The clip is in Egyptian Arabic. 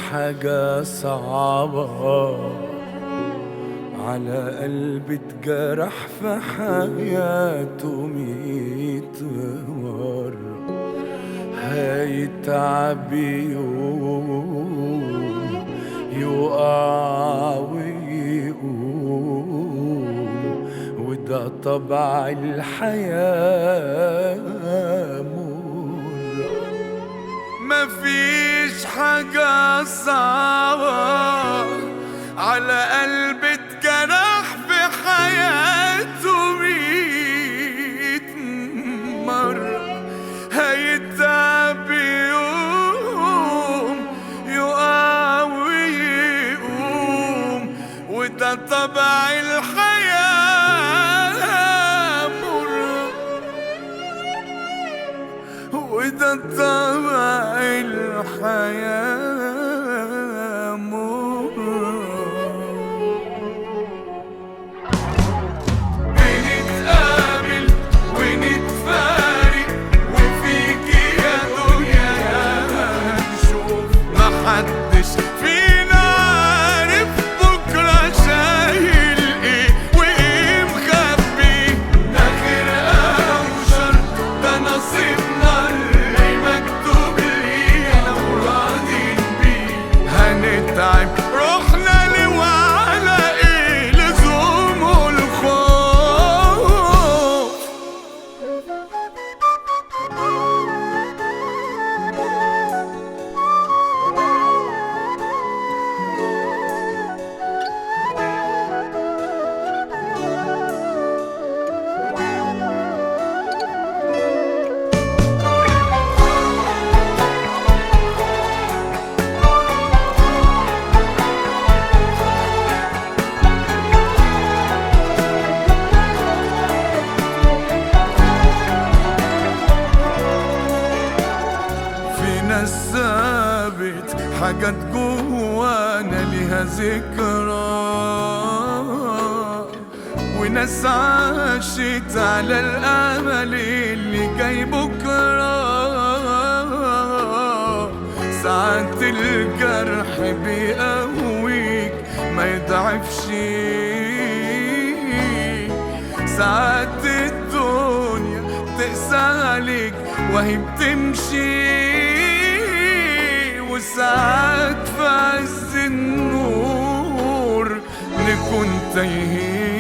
حاجة صعبة على قلب اتجرح في حياته ميت مرة هيتعب يوم يقع ويقوم وده طبع الحياة مرة مفيش حاجة صعبة على قلب اتجرح في حياته ميت مرة هيتعب يوم يقع ويقوم وده طبع الحياة مرة وده طبع الحياة مرة بنتقابل ونتفارق وفيكي يا دنيا يا نشوف محدش فينا عارف بكرة شايل ايه وايه مخبي ده خير او شر ده نصيبنا اللي مكتوب لينا وراضين بيه هنتعب روحنا ليه وعلى ايه لزوم الخوف في ناس ثابت حاجات جوانا ليها ذكرى وناس عاشت على الامل اللي جاي بكره ساعات الجرح بيقويك ما يضعفش ساعات الدنيا تقسى عليك وهي بتمشي وساعات في عز النور نكون تايهين